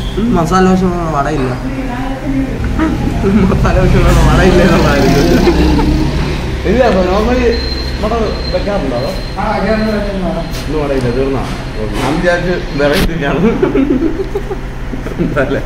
ഉം, മസാല ദോശ വടയില്ല മസാല ദോശ വടയില്ല എന്നുള്ളതായിരുന്നു ഇല്ല നോർമലി വട വെക്കാറുണ്ടോ അതോ ഇന്ന് വടയില്ല തീർന്നാ ഞാൻ വിചാരിച്ച് വെറൈറ്റിയാണ് അല്ലേ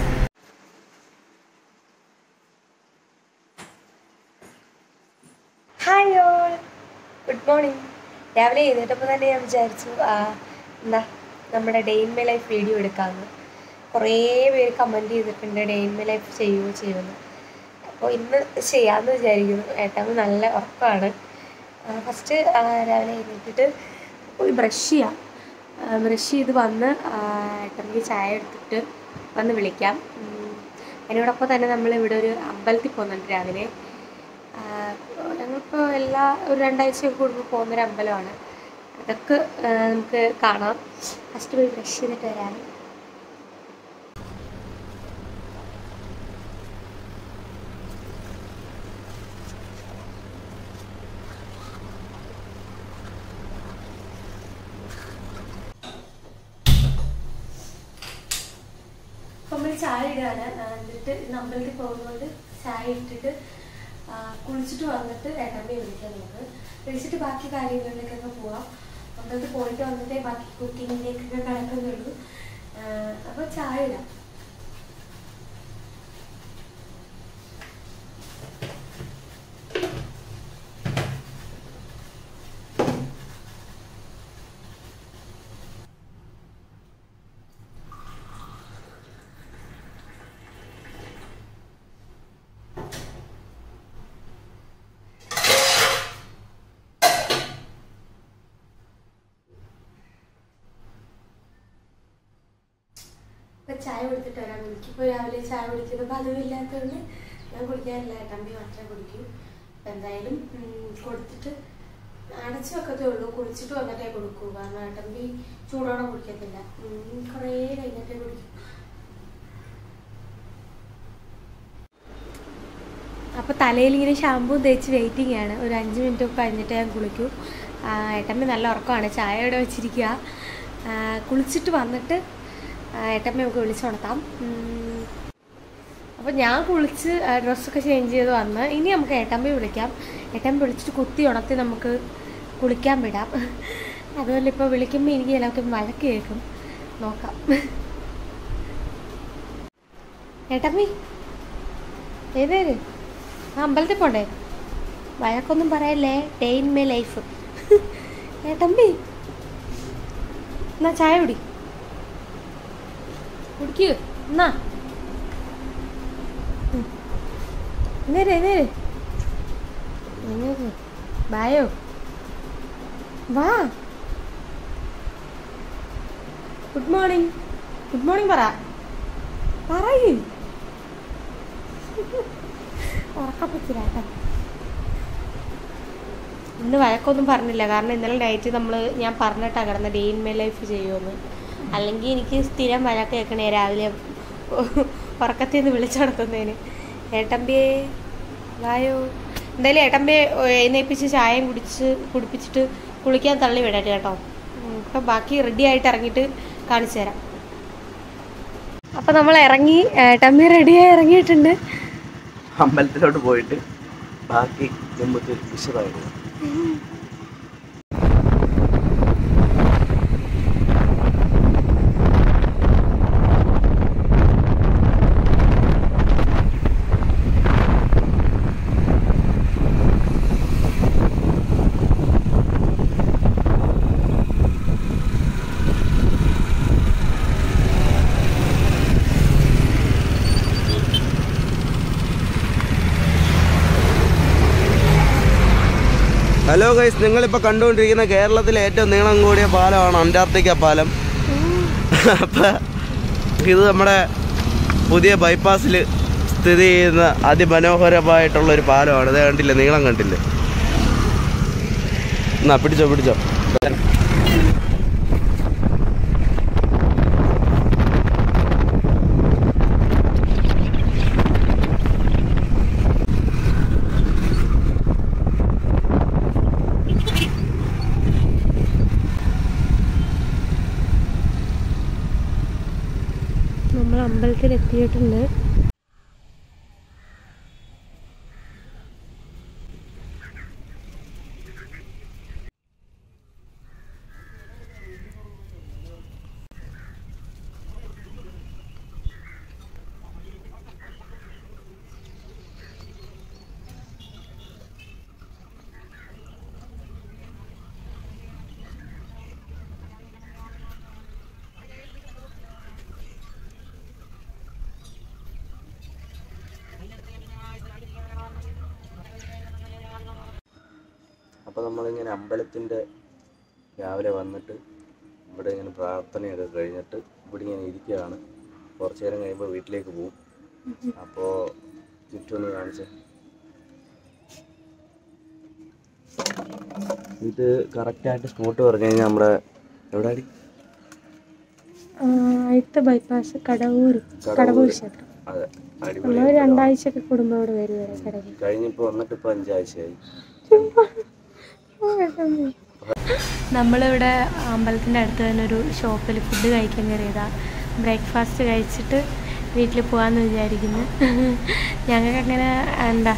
ഹായ് ഓൾ ഗുഡ് മോർണിംഗ് രാവിലെ എഴുന്നേറ്റപ്പോൾ തന്നെ ഞാൻ വിചാരിച്ചു ആ, എന്താ നമ്മുടെ day in my life video എടുക്കാമെന്ന് കുറേ പേര് കമൻറ്റ് ചെയ്തിട്ടുണ്ട് ഡേ ഇൻ മൈ ലൈഫ് ചെയ്യുമോ ചെയ്യുമെന്ന് അപ്പോൾ ഇന്ന് ചെയ്യാമെന്ന് വിചാരിക്കുന്നു ഏട്ടാമ്മ നല്ല ഉറക്കമാണ് ഫസ്റ്റ് രാവിലെ എഴുന്നേറ്റിട്ട് പോയി ബ്രഷ് ചെയ്യാം ബ്രഷ് ചെയ്ത് വന്ന് ഏട്ടമ്മയ്ക്ക് ചായ എടുത്തിട്ട് വന്ന് വിളിക്കാം ഉം, അതിനോടൊപ്പം തന്നെ നമ്മൾ ഇവിടെ ഒരു അമ്പലത്തിൽ പോകുന്നുണ്ട് രാവിലെ ആഹ് ഞങ്ങളിപ്പോൾ എല്ലാ ഒരു രണ്ടാഴ്ചയൊക്കെ കൂടുമ്പോൾ പോകുന്നൊരു അമ്പലമാണ് അതൊക്കെ ആഹ് നമുക്ക് കാണാം ഫസ്റ്റ് പോയി ബ്രഷ് ചെയ്തിട്ട് വരാം അപ്പം നമ്മൾ ചായ ഇടുകയാണ് ആ, എന്നിട്ട് ഇന്ന് അമ്പലത്തിൽ പോകുന്നതുകൊണ്ട് ചായ ഇട്ടിട്ട് ആ, കുളിച്ചിട്ട് വന്നിട്ട് ഏട്ടമ്മയെ വിളിക്കാൻ നമുക്ക് വിളിച്ചിട്ട് ബാക്കി കാര്യങ്ങളിലേക്കൊക്കെ പോവാം അമ്പലത്തിൽ പോയിട്ട് വന്നിട്ടേ ബാക്കി കുക്കിങ്ങിലേക്കൊക്കെ കടക്കുന്നുള്ളൂ അപ്പോൾ ചായ ഇടാം ഇപ്പം ചായ കൊടുത്തിട്ട് വരാം എനിക്കിപ്പോൾ രാവിലെ ചായ കുടിക്കുന്ന പതിവില്ലാത്തതുകൊണ്ട് ഞാൻ കുടിക്കാറില്ല ഏട്ടമ്പി മാത്രമേ കുടിക്കൂ അപ്പം എന്തായാലും ഉം, കൊടുത്തിട്ട് അടച്ചു വെക്കത്തേ ഉള്ളൂ കുളിച്ചിട്ട് വന്നിട്ടേ കൊടുക്കൂ കാരണം ഏട്ടമ്പി ചൂടോടെ കുടിക്കത്തില്ല ഉം, കുറേ കഴിഞ്ഞിട്ടേ കുടിക്കും അപ്പോൾ തലയിൽ ഇങ്ങനെ ഷാമ്പൂ തേച്ച് വെയിറ്റിംഗ് ആണ് ഒരു അഞ്ച് മിനിറ്റ് ഒക്കെ കഴിഞ്ഞിട്ട് ഞാൻ കുളിക്കൂ ആ, ഏട്ടമ്മ നല്ല ഉറക്കമാണ് ചായ ഇവിടെ വെച്ചിരിക്കുക ആ, കുളിച്ചിട്ട് വന്നിട്ട് ആ, ഏട്ടമ്മ നമുക്ക് വിളിച്ചുണർത്താം ഉം. അപ്പോൾ ഞാൻ കുളിച്ച് ആ, ഡ്രസ്സൊക്കെ ചേഞ്ച് ചെയ്ത് വന്ന് ഇനി നമുക്ക് ഏട്ടമ്മയെ വിളിക്കാം ഏട്ടമ്മ വിളിച്ചിട്ട് കുത്തി ഉണർത്തി നമുക്ക് കുളിക്കാൻ വിടാം അതുപോലെ ഇപ്പോൾ വിളിക്കുമ്പോൾ എനിക്ക് എല്ലാവർക്കും വഴക്ക് കേൾക്കും നോക്കാം ഏട്ടമ്മി ഏതേര് ആ അമ്പലത്തിൽ പോണ്ടേ വഴക്കൊന്നും പറയല്ലേ ഡേ ഇൻ മൈ ലൈഫ് ഏട്ടമ്പി എന്നാ ചായ കുടി കുടിക്കൂ എന്നാ എന്നേര് എന്നേര് എന്നേര് ബായോ വാ ഗുഡ് മോർണിംഗ് ഗുഡ് മോർണിംഗ് പറ പറയൂ ഉറക്കപ്പറ്റില്ല കേട്ടോ ഇന്ന് വഴക്കൊന്നും പറഞ്ഞില്ല കാരണം ഇന്നലെ നൈറ്റ് നമ്മൾ ഞാൻ പറഞ്ഞിട്ടാ കിടന്ന ഡേ ഇൻ മൈ ലൈഫ് ചെയ്യുമെന്ന് അല്ലെങ്കിൽ എനിക്ക് സ്ഥിരം വഴക്ക് കേൾക്കണേ രാവിലെ ഉറക്കത്തിൽ നിന്ന് വിളിച്ചുണർത്തുന്നതിന് ഏട്ടമ്പിയെ വായോ എന്തായാലും ഏട്ടമ്പിയെ എഴുന്നേപ്പിച്ച് ചായയും കുടിച്ച് കുടിപ്പിച്ചിട്ട് കുളിക്കാൻ തള്ളി വിടട്ടെ കേട്ടോ ഉം, ഇപ്പം ബാക്കി റെഡി ആയിട്ട് ഇറങ്ങിയിട്ട് കാണിച്ചു തരാം അപ്പം നമ്മൾ ഇറങ്ങി ഏട്ടമ്മ റെഡിയായി ഇറങ്ങിയിട്ടുണ്ട് അമ്പലത്തിലോട്ട് പോയിട്ട് ബാക്കി നമുക്ക് വിശദമായിട്ട് ഹലോ ഗൈസ് നിങ്ങളിപ്പോൾ കണ്ടുകൊണ്ടിരിക്കുന്ന കേരളത്തിലെ ഏറ്റവും നീളം കൂടിയ പാലമാണ് അന്റാർട്ടിക്ക പാലം അപ്പം ഇത് നമ്മുടെ പുതിയ ബൈപ്പാസിൽ സ്ഥിതി ചെയ്യുന്ന അതിമനോഹരമായിട്ടുള്ളൊരു പാലമാണ് ഇത് കണ്ടില്ലേ നീളം കണ്ടില്ലേ എന്നാ പിടിച്ചോ പിടിച്ചോ നമ്മൾ നമ്മൾ അമ്പലത്തിൽ എത്തിയിട്ടുണ്ട് അപ്പോൾ നമ്മളിങ്ങനെ അമ്പലത്തിൻ്റെ രാവിലെ വന്നിട്ട് ഇവിടെ ഇങ്ങനെ പ്രാർത്ഥനയൊക്കെ കഴിഞ്ഞിട്ട് ഇവിടെ ഇങ്ങനെ ഇരിക്കുകയാണ് കുറച്ച് നേരം കഴിയുമ്പോൾ വീട്ടിലേക്ക് പോകും അപ്പോൾ ചുറ്റൊന്ന് കാണിച്ച് ഇത് കറക്റ്റായിട്ട് സ്പോട്ട് പറഞ്ഞു കഴിഞ്ഞാൽ നമ്മുടെ എവിടെ അടി അടുത്ത ബൈപ്പാസ് കടവൂർ കടവൂർ ക്ഷേത്രം അതെ അടിപൊളി നമ്മൾ രണ്ടാഴ്ചയൊക്കെ കൂടുമ്പോൾ ഇവിടെ വരും വരെ കടവൂർ കഴിഞ്ഞിപ്പോൾ വന്നിട്ട് ഇപ്പോൾ അഞ്ചാഴ്ചയായി നമ്മളിവിടെ അമ്പലത്തിൻ്റെ അടുത്ത് തന്നെ ഒരു ഷോപ്പിൽ ഫുഡ് കഴിക്കാൻ കയറിയതാ ബ്രേക്ക്ഫാസ്റ്റ് കഴിച്ചിട്ട് വീട്ടിൽ പോകാമെന്ന് വിചാരിക്കുന്നു ഞങ്ങൾക്ക് അങ്ങനെ എന്താ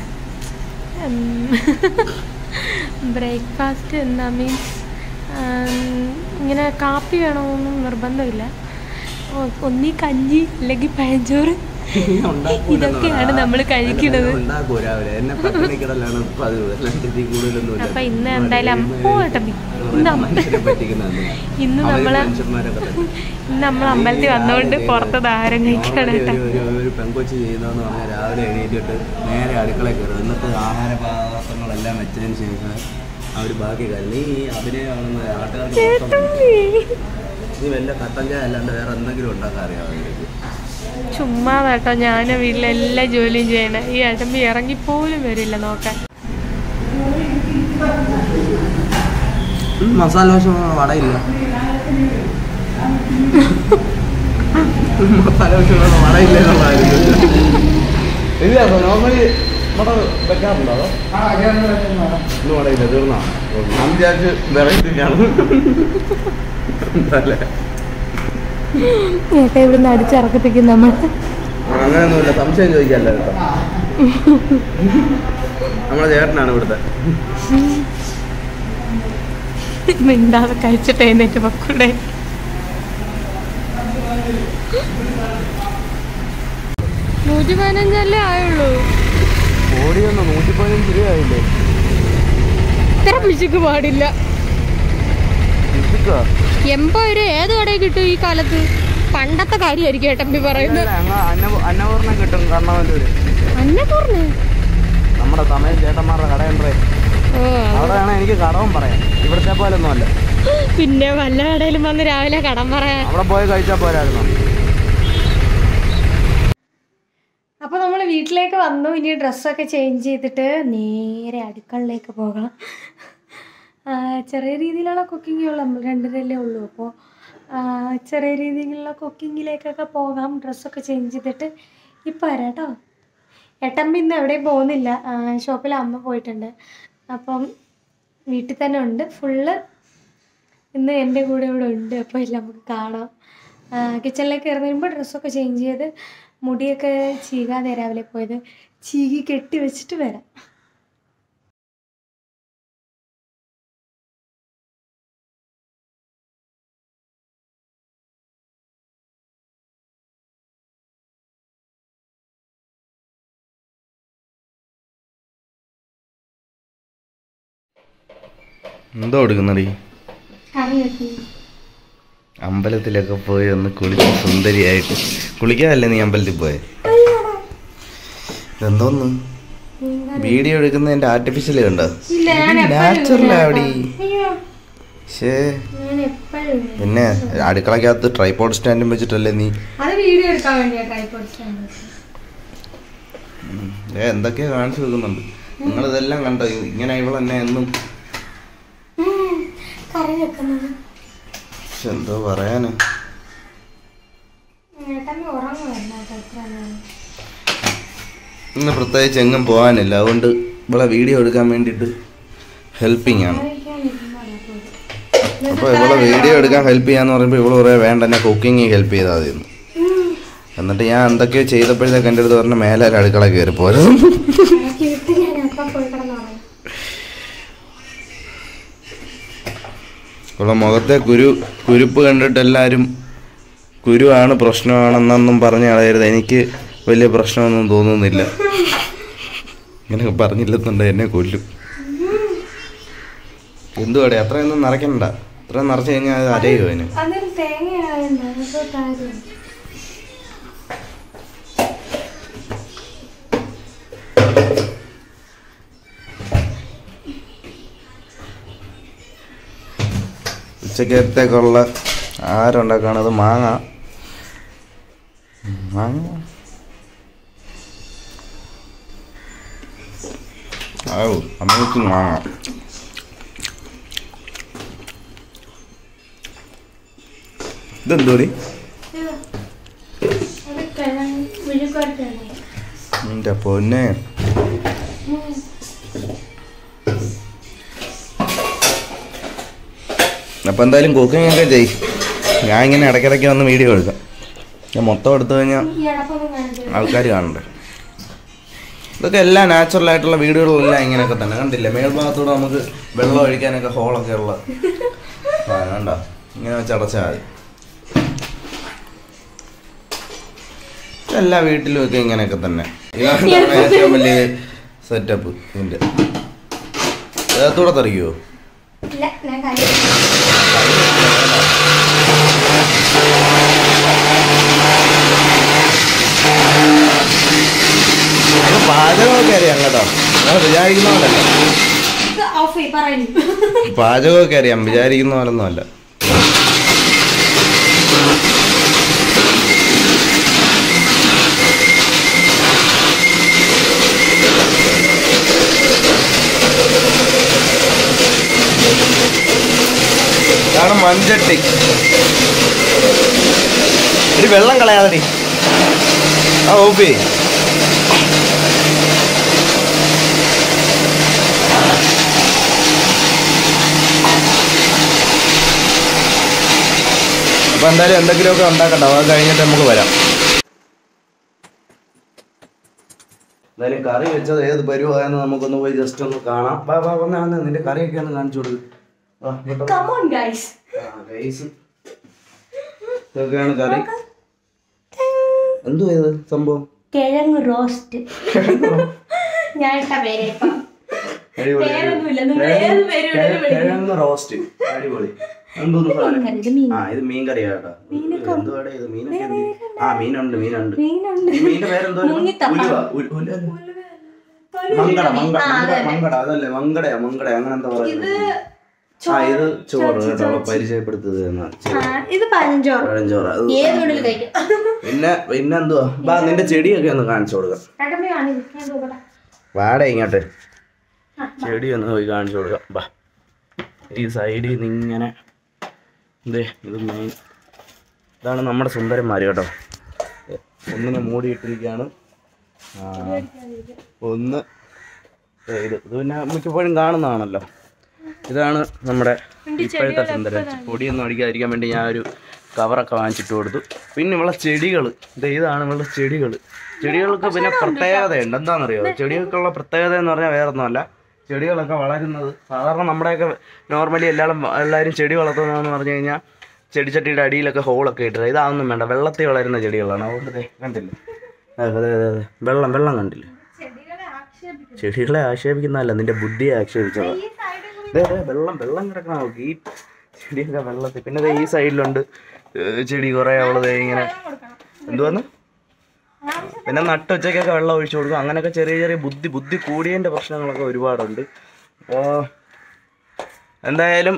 ബ്രേക്ക്ഫാസ്റ്റ് എന്താ മീൻസ് ഇങ്ങനെ കാപ്പി വേണമെന്നൊന്നും നിർബന്ധമില്ല ഒ- ഒന്നീ കഞ്ഞി അല്ലെങ്കിൽ പഴഞ്ചോറ് ഇതൊക്കെയാണ് നമ്മൾ കഴിക്കുന്നത് ഉണ്ടാക്കുമോ രാവിലെ എന്നെ പട്ടിണി കിടലാണ് പതിവ് അല്ലാണ്ട് ഇതിൽ കൂടുതലൊന്നും അപ്പൊ ഇന്ന് എന്തായാലും അമ്മ കേട്ടോ ഇന്ന് അമ്മ മനുഷ്യരെ പറ്റിക്കുന്ന ഇന്ന് നമ്മള് മനുഷ്യന്മാരൊക്കെ തന്നെ ഇന്ന് നമ്മൾ അമ്പലത്തിൽ വന്നുകൊണ്ട് പുറത്തത് ആഹാരം കഴിക്കാണ് ഒരു കേട്ടോ ഒരു- ഒരു പെങ്കൊച്ച് ചെയ്യുന്നതെന്ന് പറഞ്ഞാൽ രാവിലെ എണീറ്റിട്ട് നേരെ അടുക്കളയിൽ കയറും എന്നിട്ട് ആഹാര പദാർത്ഥങ്ങളെല്ലാം വെച്ചതിന് ശേഷം അവർ ബാക്കി കാര്യം നീ ഈ അഭിനയമാണെന്ന് നാട്ടുകാർക്ക് മൊത്തം നീ വല്ല കട്ടൻ ചായ അല്ലാണ്ട് വേറെ എന്തെങ്കിലും ഉണ്ടാക്കാൻ അറിയാമോ നിനക്ക് ചുമ്മാ കേട്ടോ ഞാൻ വീട്ടിലെ എല്ലാ ജോലിയും ചെയ്യണേ ഈ അടമ്പി ഇറങ്ങിപ്പോലും വരില്ല നോക്കാൻ മസാല ദോശ വടയില്ല മസാല ദോശ വടയില്ല ഇല്ല നോർമലി വട വെക്കാറുണ്ടോ അതോ ഇന്ന് വടയില്ല തീർന്നോ ഞാൻ വിചാരിച്ച് വെറൈറ്റിയാണ് അല്ലേ ഏട്ടാ ഇവിടുന്ന് അടിച്ചിറക്കിപ്പിക്കും നമ്മൾ അങ്ങനെയൊന്നുമില്ല സംശയം ചോദിക്കല്ല കേട്ടോ നമ്മുടെ ചേട്ടനാണ് ഇവിടുത്തെ മിണ്ടാതെ കഴിച്ചിട്ട് എഴുന്നേറ്റ് പൊക്കൂടെ നൂറ്റി പതിനഞ്ചല്ലേ ആയുള്ളൂ ഓടിയൊന്ന് നൂറ്റി പതിനഞ്ച് രൂപയായില്ലേ ഇത്ര പിശുക്ക് പാടില്ല ഫിസിക്കാ എൺപത് രൂപ ഏത് കടയിൽ കിട്ടും ഈ കാലത്ത് പണ്ടത്തെ കാര്യമായിരിക്കും ഏട്ടമ്പി പറയുന്നത് അന്നപൂർണ്ണ കിട്ടും കർണവല്ലൂര് അന്നപൂർണ്ണ നമ്മുടെ സമയം ചേട്ടന്മാരുടെ കടയുണ്ടേ ഓ അവിടെ വേണേ എനിക്ക് കടവും പറയാം ഇവിടുത്തെ പോലെ ഒന്നും അല്ല പിന്നെ വല്ല കടയിലും വന്ന് രാവിലെ കടം പറയാൻ അവിടെ പോയി കഴിച്ചാൽ പോരായിരുന്നു അപ്പോൾ നമ്മൾ വീട്ടിലേക്ക് വന്നു ഇനി ഡ്രസ്സൊക്കെ ചേഞ്ച് ചെയ്തിട്ട് നേരെ അടുക്കളയിലേക്ക് പോകണം ആ, ചെറിയ രീതിയിലുള്ള കുക്കിംഗേ ഉള്ളൂ നമ്മൾ രണ്ടുപേരല്ലേ ഉള്ളൂ അപ്പോൾ ചെറിയ രീതിയിലുള്ള കുക്കിങ്ങിലേക്കൊക്കെ പോകാം ഡ്രസ്സൊക്കെ ചേഞ്ച് ചെയ്തിട്ട് ഇപ്പം വരാം കേട്ടോ ഏട്ടമ്മ ഇന്ന് എവിടെയും പോകുന്നില്ല ഷോപ്പിൽ അമ്മ പോയിട്ടുണ്ട് അപ്പം വീട്ടിൽ തന്നെ ഉണ്ട് ഫുള്ള് ഇന്ന് എൻ്റെ കൂടെ ഇവിടെ ഉണ്ട് അപ്പോൾ എല്ലാം നമുക്ക് കാണാം കിച്ചണിലേക്ക് കയറി വരുമ്പോൾ ഡ്രസ്സൊക്കെ ചേഞ്ച് ചെയ്ത് മുടിയൊക്കെ ചീകാതെ രാവിലെ പോയത് ചീകി കെട്ടി വെച്ചിട്ട് വരാം എന്തോ എടുക്കുന്നടി കറി വെക്കുന്നു അമ്പലത്തിലൊക്കെ പോയി ഒന്ന് കുളിച്ച് സുന്ദരിയായിട്ട് കുളിക്കാതല്ലേ നീ അമ്പലത്തിൽ പോയെ എന്തോന്ന് വീഡിയോ എടുക്കുന്നതിന്റെ ആർട്ടിഫിഷ്യൽ കണ്ടോ ഇല്ല ഞാൻ നാച്ചുറൽ ആവടി അയ്യോ ശേ ഞാൻ എപ്പോഴും പിന്നെ അടുക്കളക്കകത്ത് ട്രൈപോഡ് സ്റ്റാൻഡും വെച്ചിട്ടല്ലേ നീ അത് വീഡിയോ എടുക്കാൻ വേണ്ടിയാ ട്രൈപോഡ് സ്റ്റാൻഡ് ഏ എന്തൊക്കെയോ കാണിച്ചു വെക്കുന്നുണ്ട് നിങ്ങളിതെല്ലാം കണ്ടോ ഇങ്ങനെ ഇവളെന്നെ എന്നും കറി വെക്കുന്നത് ശ്ശെ, എന്തോ പറയാന് ഏട്ടമ്മ ഉറങ്ങുമായിരുന്നു കേട്ടോ ഇത്ര നേരം. ഇന്ന് പ്രത്യേകിച്ച് എങ്ങും പോകാനില്ല അതുകൊണ്ട് ഇവളെ വീഡിയോ എടുക്കാൻ വേണ്ടിയിട്ട് ഹെൽപ്പിംഗ് ആണ് കഴിക്കാൻ ഇരുന്നതാ പോയത്. അപ്പോൾ ഇവളെ വീഡിയോ എടുക്കാൻ ഹെൽപ്പ് ചെയ്യാന്ന് പറയുമ്പോൾ ഇവള് പറയാ വേണ്ട എന്നെ കുക്കിംഗ് ഹെൽപ്പ് ചെയ്താൽ മതി എന്ന്. എന്നിട്ട് ഞാൻ എന്തൊക്കെയോ ചെയ്തപ്പോഴത്തേക്ക് എൻ്റെ അടുത്ത് പറഞ്ഞ മേലെ ഒരു അടുക്കള കയറി പോരും ഇടയ്ക്ക് വിട്ട് ഞാൻ അപ്പം പോയി കിടന്നുറങ്ങും ഉള്ള മുഖത്തെ കുരു കുരുപ്പ് കണ്ടിട്ട് എല്ലാവരും കുരുവാണ് പ്രശ്നമാണെന്നൊന്നും പറഞ്ഞു കളയരുത് എനിക്ക് വലിയ പ്രശ്നമൊന്നും തോന്നുന്നില്ല ഇങ്ങനെ പറഞ്ഞില്ലെന്നുണ്ട് എന്നെ കൊല്ലും എന്തുവാടെ അത്രയൊന്നും നിറയ്ക്കണ്ട അത്രയും നിറച്ച് കഴിഞ്ഞാൽ അത് അരയോ അതിന് അതൊരു തേങ്ങയായല്ലോ കാര്യം ഉച്ചക്കത്തേക്കുള്ള ആഹാരം ഉണ്ടാക്കുകയാണത് മാങ്ങ മാങ്ങ ഔ അമ്മയ്ക്ക് മാങ്ങ ഇതെന്തോടി അത് കിഴങ്ങ് വിഴുക്കുവരട്ടാണ് എൻ്റെ പൊന്നെ അപ്പം എന്തായാലും കുക്കിംഗ് ഒക്കെ ചെയ് ഞാൻ ഇങ്ങനെ ഇടയ്ക്കിടയ്ക്ക് വന്ന് വീഡിയോ എടുക്കാം ഞാൻ മൊത്തം എടുത്തു കഴിഞ്ഞാൽ ഈ അടപ്പൊന്നും കാണിച്ചു ആൾക്കാർ കാണണ്ടേ ഇതൊക്കെ എല്ലാം നാച്ചുറൽ ആയിട്ടുള്ള വീടുകളിലെല്ലാം ഇങ്ങനെയൊക്കെ തന്നെ കണ്ടില്ലേ മേൽഭാഗത്തൂടെ നമുക്ക് വെള്ളം ഒഴിക്കാനൊക്കെ ഹോളൊക്കെ ഉള്ള ആ കണ്ടോ ഇങ്ങനെ വെച്ച് അടച്ചാൽ മതി എല്ലാ വീട്ടിലും ഒക്കെ ഇങ്ങനെയൊക്കെ തന്നെ ഇതാണ് ഏറ്റവും വലിയ സെറ്റപ്പ് ഇതിൻ്റെ ഇതിനകത്തൂടെ തെറിക്കുമോ ഇല്ല ഞാൻ കാര്യം നമുക്ക് പാചകമൊക്കെ അറിയാം കേട്ടോ ഞാൻ വിചാരിക്കുന്ന പോലല്ല ഇത് ഓഫ് ചെയ്യ് പറയുന്നു പാചകമൊക്കെ അറിയാം വിചാരിക്കുന്ന പോലൊന്നും അല്ല ഇതാണ് മൺചട്ടി ഒരു വെള്ളം കളയാതെടി ആ ഓപ്പി അപ്പൊ എന്തായാലും എന്തെങ്കിലുമൊക്കെ ഉണ്ടാക്കണ്ട അത് കഴിഞ്ഞിട്ട് നമുക്ക് വരാം എന്തായാലും കറി വെച്ചത് ഏത് പരുവായെന്ന് നമുക്കൊന്ന് പോയി ജസ്റ്റ് ഒന്ന് കാണാം വാ വാ വന്നേ വന്നേ നിന്റെ കറിയൊക്കെ ഒന്ന് കാണിച്ചു കൊടുക്ക് വാ, ഇങ്ങോട്ട് വാ. കമോൺ ഗൈസ് ആ, guys. ഇതൊക്കെയാണ് കറി എന്തുവാ ഇത് സംഭവം കിഴങ്ങ് റോസ്റ്റ് ഞാൻ ഇട്ട പേര് ഇപ്പൊ അടിപൊളി പേരൊന്നുമില്ല നിങ്ങൾ ഏത് പേര് വേണേലും വിളിക്കാം. കിഴങ്ങ് റോസ്റ്റ് അടിപൊളി എന്തോന്ന് സാധനം മീൻകറി, ഇത് മീൻ ആ ഇത് മീൻ കറിയാ കേട്ടോ എന്തുവാടെ ഇത് മീനൊക്കെ എന്ത്? ആ മീനുണ്ട് മീനുണ്ട് മീനുണ്ട് ഈ മീനിന്റെ പേരെന്തോ മുങ്ങിത്തപ്പ. ഉലുവ ഉൽ- ഉല- ഉല. മങ്കട മങ്കട മങ്കട മങ്കട അതല്ലേ മങ്കടയാ മങ്കട അങ്ങനെ എന്താ പറയുന്നത് ആ ഇത് ചോറ് കേട്ടോ പരിചയപ്പെടുത്തത് എന്നാ ആ, ഇത് പഴഞ്ചോറ് പഴഞ്ചോറ് അത് ഏത് വീട്ടിൽ കഴിക്കും പിന്നെ പിന്നെ എന്തുവാ ബാ നിന്റെ ചെടിയൊക്കെ ഒന്ന് കാണിച്ചു കൊടുക്കാം രണ്ടമ്മ കാണിക്കും ഞാൻ നോക്കട്ടെ വാട ഇങ്ങോട്ട് ആ, ചെടി ഒന്ന് പോയി കാണിച്ചു കൊടുക്കാം ബാ ഈ സൈഡിൽ നിന്ന് ഇങ്ങനെ ഇതേ ഇത് മെയിൻ ഇതാണ് നമ്മുടെ സുന്ദരന്മാർ കേട്ടോ ഒന്നിനെ മൂടിയിട്ടിരിക്കുകയാണ് ആ, ഒന്ന് ദേ ഇത് ഇത് പിന്നെ മിക്കപ്പോഴും കാണുന്നതാണല്ലോ ഇതാണ് നമ്മുടെ ഇപ്പോഴത്തെ സുന്ദരൻ പൊടിയൊന്നും അടിക്കാതിരിക്കാൻ വേണ്ടി ഞാൻ ഒരു കവറൊക്കെ വാങ്ങിച്ചിട്ട് കൊടുത്തു പിന്നെ ഇവിടെ ചെടികൾ ഇതാണ് ഇവിടെ ചെടികൾ ചെടികൾക്ക് പിന്നെ പ്രത്യേകതയുണ്ട് എന്താണെന്നറിയോ ചെടികൾക്കുള്ള പ്രത്യേകത എന്ന് പറഞ്ഞാൽ വേറെ ഒന്നുമല്ല ചെടികളൊക്കെ വളരുന്നത് സാധാരണ നമ്മുടെയൊക്കെ നോർമലി എല്ലാവരും എല്ലാവരും ചെടി വളർത്തുന്നതെന്ന് പറഞ്ഞു കഴിഞ്ഞാൽ ചെടിച്ചട്ടിയുടെ അടിയിലൊക്കെ ഹോളൊക്കെ ഇട്ടിട്ട് ഇതാതൊന്നും വേണ്ട വെള്ളത്തിൽ വളരുന്ന ചെടികളാണ് അതുകൊണ്ട് ദേ കണ്ടില്ലേ അതെ അതെ അതെ അതെ വെള്ളം വെള്ളം കണ്ടില്ലേ ചെടികളെ ആക്ഷേപിക്കുന്നതല്ല നിന്റെ ബുദ്ധിയെ ആക്ഷേപിച്ചതാണ് ദേ, ദേ, വെള്ളം വെള്ളം കിടക്കണ നോക്കി ഈ ചെടിയൊക്കെ വെള്ളത്തിൽ പിന്നെ ദേ ഈ സൈഡിലുണ്ട് ഏഹ് ചെടി കുറേ അവളത് ഇങ്ങനെ എന്തുവന്ന് പിന്നെ നട്ടുച്ചയ്ക്കൊക്കെ വെള്ളം ഒഴിച്ചു കൊടുക്കും അങ്ങനെയൊക്കെ ചെറിയ ചെറിയ ബുദ്ധി ബുദ്ധി കൂടിയതിൻ്റെ പ്രശ്നങ്ങളൊക്കെ ഒരുപാടുണ്ട് അപ്പോൾ എന്തായാലും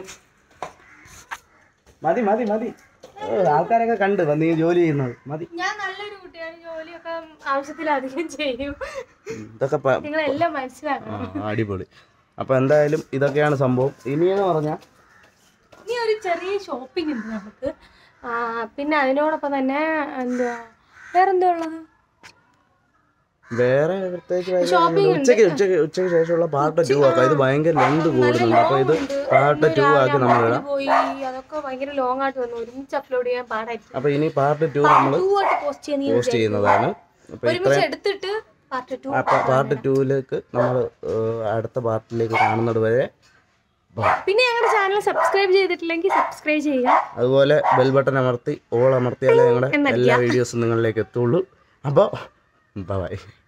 മതി മതി മതി ഓ, ആൾക്കാരൊക്കെ കണ്ട് വന്ന് ഈ ജോലി ചെയ്യുന്നത് മതി ഞാൻ നല്ലൊരു കുട്ടിയാണ് ജോലിയൊക്കെ ആവശ്യത്തിലധികം ചെയ്യും ഉം, ഇതൊക്കെ പ- നിങ്ങളെല്ലാം മനസ്സിലാക്കണം ആ, അടിപൊളി അപ്പോൾ എന്തായാലും ഇതൊക്കെയാണ് സംഭവം ഇനിയെന്ന് പറഞ്ഞാൽ ഇനി ഒരു ചെറിയ ഷോപ്പിംഗ് ഉണ്ട് നമുക്ക് ആ, പിന്നെ അതിനോടൊപ്പം തന്നെ എന്തുവാ വേറെന്താ ഉള്ളത് വേറെ പ്രത്യേകിച്ച് ഭയങ്കര ഉച്ചയ്ക്ക് ഉച്ചയ്ക്ക് ഉച്ചയ്ക്ക് ശേഷമുള്ള പാർട്ട് ടു ആക്കാം ഇത് ഭയങ്കര ലെന്ത് കൂടുന്നുണ്ട് അപ്പോൾ ഇത് പാർട്ട് ടു ആക്കി നമ്മളിടാം പോയി അതൊക്കെ ഭയങ്കര ലോങ് ആയിട്ട് വന്നു ഒരുമിച്ച് അപ്ലോഡ് ചെയ്യാൻ പാടായിട്ട് അപ്പോൾ ഇനി പാർട്ട് ടു നമ്മൾ ടൂ ആയിട്ട് പോസ്റ്റ് ചെയ്യാൻ നീ പോസ്റ്റ് ചെയ്യുന്നതാണ് അപ്പോൾ ഒരുമിച്ച് എടുത്തിട്ട് പാർട്ട് ടു പാർട്ട് ടൂവിലേക്ക് നമ്മൾ അടുത്ത പാർട്ടിലേക്ക് കാണുന്നത് വരെ bye. പിന്നെ ഞങ്ങളുടെ ചാനൽ സബ്സ്ക്രൈബ് ചെയ്തിട്ടില്ലെങ്കിൽ സബ്സ്ക്രൈബ് ചെയ്യുക അതുപോലെ ബെൽ ബട്ടൺ അമർത്തി ഓൾ അമർത്തിയാലേ ഞങ്ങളുടെ എല്ലാ വീഡിയോസും നിങ്ങളിലേക്ക് എത്തുള്ളൂ അപ്പോൾ ബൈ